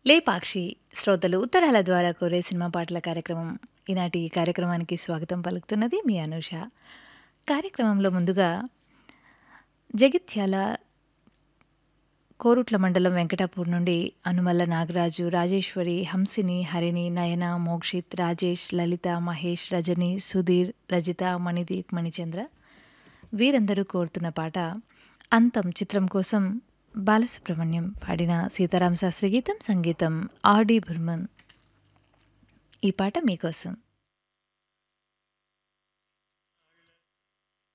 లేపాక్షి శ్రోతలు ఉత్తరాల ద్వారా కోరే సినిమా పాటల కార్యక్రమం ఈనాటి ఈ కార్యక్రమానికి స్వాగతం పలుకుతున్నది మీ అనూష కార్యక్రమంలో ముందుగా జగిత్యాల కోరుట్ల మండలం వెంకటాపూర్ నుండి అనుమల్ల నాగరాజు రాజేశ్వరి హంసిని హరిణి నయన మోక్షిత్ రాజేష్ లలిత మహేష్ రజని సుధీర్ రజిత మణిదీప్ మణిచంద్ర వీరందరూ కోరుతున్న పాట అంతం చిత్రం కోసం బాలసుబ్రహ్మణ్యం పాడిన సీతారామ శాస్త్రి గీతం సంగీతం ఆర్డి బుర్మన్ ఈ పాట మీకోసం